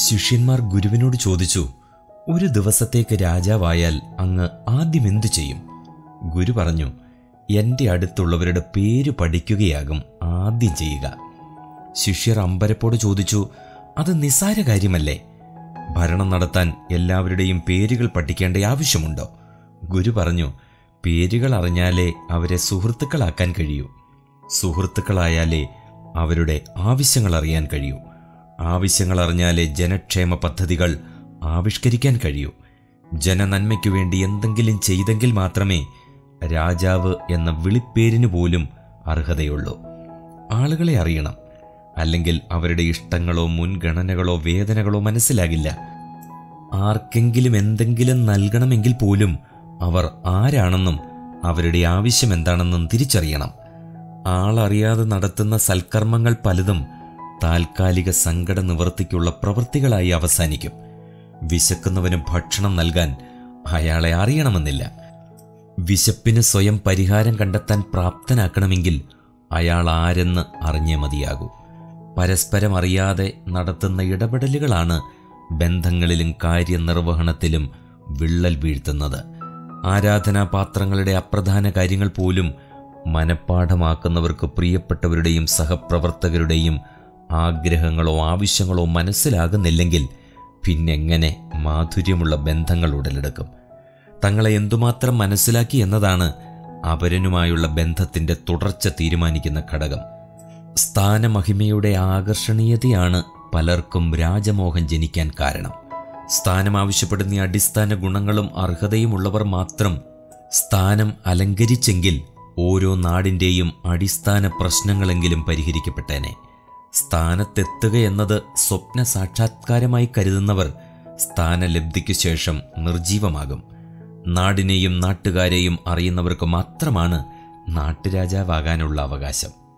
ശിഷ്യന്മാർ ഗുരുവിനോട് ചോദിച്ചു ഒരു ദിവസത്തേക്ക് രാജാവായാൽ അങ്ങ് ആദ്യം എന്തു ചെയ്യും ഗുരു പറഞ്ഞു എൻ്റെ അടുത്തുള്ളവരുടെ പേര് പഠിക്കുകയാകും ആദ്യം ചെയ്യുക ശിഷ്യർ അമ്പരപ്പോട് ചോദിച്ചു അത് നിസ്സാര കാര്യമല്ലേ ഭരണം നടത്താൻ എല്ലാവരുടെയും പേരുകൾ പഠിക്കേണ്ട ആവശ്യമുണ്ടോ ഗുരു പറഞ്ഞു പേരുകൾ അറിഞ്ഞാലേ അവരെ സുഹൃത്തുക്കളാക്കാൻ കഴിയൂ സുഹൃത്തുക്കളായാലേ അവരുടെ ആവശ്യങ്ങൾ അറിയാൻ കഴിയൂ ആവശ്യങ്ങൾ അറിഞ്ഞാലേ ജനക്ഷേമ പദ്ധതികൾ ആവിഷ്കരിക്കാൻ കഴിയൂ ജനനന്മയ്ക്കു വേണ്ടി എന്തെങ്കിലും ചെയ്തെങ്കിൽ മാത്രമേ രാജാവ് എന്ന വിളിപ്പേരിന് പോലും അർഹതയുള്ളൂ ആളുകളെ അറിയണം അല്ലെങ്കിൽ അവരുടെ ഇഷ്ടങ്ങളോ മുൻഗണനകളോ വേദനകളോ മനസ്സിലാകില്ല ആർക്കെങ്കിലും എന്തെങ്കിലും നൽകണമെങ്കിൽ പോലും അവർ ആരാണെന്നും അവരുടെ ആവശ്യം എന്താണെന്നും തിരിച്ചറിയണം ആളറിയാതെ നടത്തുന്ന സൽക്കർമ്മങ്ങൾ പലതും താൽക്കാലിക സങ്കട നിവൃത്തിക്കുള്ള പ്രവൃത്തികളായി അവസാനിക്കും വിശക്കുന്നവന് ഭക്ഷണം നൽകാൻ അയാളെ അറിയണമെന്നില്ല വിശപ്പിന് സ്വയം പരിഹാരം കണ്ടെത്താൻ പ്രാപ്തനാക്കണമെങ്കിൽ അയാൾ ആരെന്ന് അറിഞ്ഞേ മതിയാകൂ പരസ്പരം അറിയാതെ നടത്തുന്ന ഇടപെടലുകളാണ് ബന്ധങ്ങളിലും കാര്യനിർവഹണത്തിലും വിള്ളൽ വീഴ്ത്തുന്നത് ആരാധനാപാത്രങ്ങളുടെ അപ്രധാന കാര്യങ്ങൾ പോലും മനഃപ്പാഠമാക്കുന്നവർക്ക് പ്രിയപ്പെട്ടവരുടെയും സഹപ്രവർത്തകരുടെയും ആഗ്രഹങ്ങളോ ആവശ്യങ്ങളോ മനസ്സിലാകുന്നില്ലെങ്കിൽ പിന്നെങ്ങനെ മാധുര്യമുള്ള ബന്ധങ്ങൾ ഉടലെടുക്കും തങ്ങളെ എന്തുമാത്രം മനസ്സിലാക്കി എന്നതാണ് അപരനുമായുള്ള ബന്ധത്തിന്റെ തുടർച്ച തീരുമാനിക്കുന്ന ഘടകം സ്ഥാനമഹിമയുടെ ആകർഷണീയതയാണ് പലർക്കും രാജമോഹം ജനിക്കാൻ കാരണം സ്ഥാനം ആവശ്യപ്പെടുന്ന അടിസ്ഥാന ഗുണങ്ങളും അർഹതയുമുള്ളവർ മാത്രം സ്ഥാനം അലങ്കരിച്ചെങ്കിൽ ഓരോ നാടിൻ്റെയും അടിസ്ഥാന പ്രശ്നങ്ങളെങ്കിലും പരിഹരിക്കപ്പെട്ടേനെ സ്ഥാനത്തെത്തുക എന്നത് സ്വപ്ന സാക്ഷാത്കാരമായി കരുതുന്നവർ സ്ഥാനലബ്ധിക്കു ശേഷം നിർജീവമാകും നാടിനെയും നാട്ടുകാരെയും അറിയുന്നവർക്ക് മാത്രമാണ് നാട്ടുരാജാവാകാനുള്ള അവകാശം